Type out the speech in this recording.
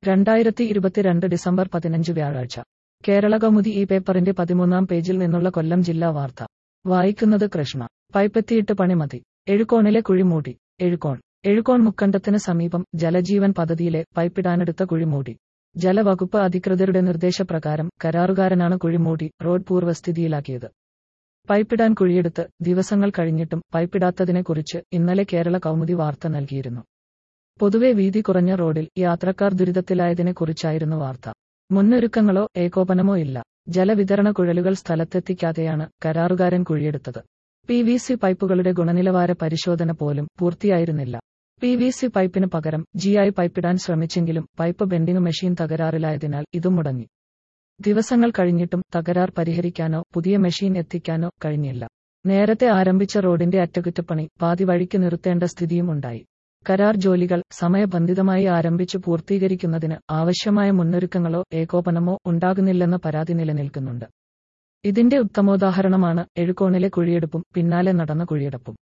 രണ്ടായിരത്തി ഇരുപത്തിരണ്ട് ഡിസംബർ പതിനഞ്ച് വ്യാഴാഴ്ച കേരള കൗമുദി ഈ പേപ്പറിന്റെ പതിമൂന്നാം പേജിൽ നിന്നുള്ള കൊല്ലം ജില്ലാ വാർത്ത വായിക്കുന്നത് കൃഷ്ണ പൈപ്പെത്തിയിട്ട് പണിമതി എഴുകോണിലെ കുഴിമൂടി എഴുകോൺ എഴുകോൺ മുക്കണ്ടത്തിന് സമീപം ജലജീവൻ പദ്ധതിയിലെ പൈപ്പിടാനെടുത്ത കുഴിമൂടി ജലവകുപ്പ് അധികൃതരുടെ നിർദ്ദേശപ്രകാരം കരാറുകാരനാണ് കുഴിമൂടി റോഡ് പൂർവ്വസ്ഥിതിയിലാക്കിയത് പൈപ്പിടാൻ കുഴിയെടുത്ത് ദിവസങ്ങൾ കഴിഞ്ഞിട്ടും പൈപ്പിടാത്തതിനെക്കുറിച്ച് ഇന്നലെ കേരള കൗമുദി വാർത്ത നൽകിയിരുന്നു പൊതുവെ വീതി കുറഞ്ഞ റോഡിൽ യാത്രക്കാർ ദുരിതത്തിലായതിനെക്കുറിച്ചായിരുന്നു വാർത്ത മുന്നൊരുക്കങ്ങളോ ഏകോപനമോ ഇല്ല ജലവിതരണ കുഴലുകൾ സ്ഥലത്തെത്തിക്കാതെയാണ് കരാറുകാരൻ കുഴിയെടുത്തത് പി വി സി പൈപ്പുകളുടെ ഗുണനിലവാര പരിശോധന പോലും പൂർത്തിയായിരുന്നില്ല പി വി സി പൈപ്പിന് പകരം ജിഐ പൈപ്പിടാൻ ശ്രമിച്ചെങ്കിലും പൈപ്പ് ബെൻഡിംഗ് മെഷീൻ തകരാറിലായതിനാൽ ഇതും മുടങ്ങി ദിവസങ്ങൾ കഴിഞ്ഞിട്ടും തകരാർ പരിഹരിക്കാനോ പുതിയ മെഷീൻ എത്തിക്കാനോ കഴിഞ്ഞില്ല നേരത്തെ ആരംഭിച്ച റോഡിന്റെ അറ്റകുറ്റപ്പണി പാതി വഴിക്ക് നിർത്തേണ്ട സ്ഥിതിയും ഉണ്ടായി കരാർ ജോലികൾ സമയബന്ധിതമായി ആരംഭിച്ചു പൂർത്തീകരിക്കുന്നതിന് ആവശ്യമായ മുന്നൊരുക്കങ്ങളോ ഏകോപനമോ ഉണ്ടാകുന്നില്ലെന്ന പരാതി നിലനിൽക്കുന്നുണ്ട് ഇതിന്റെ ഉത്തമോദാഹരണമാണ് എഴുകോണിലെ കുഴിയെടുപ്പും പിന്നാലെ നടന്ന കുഴിയെടുപ്പും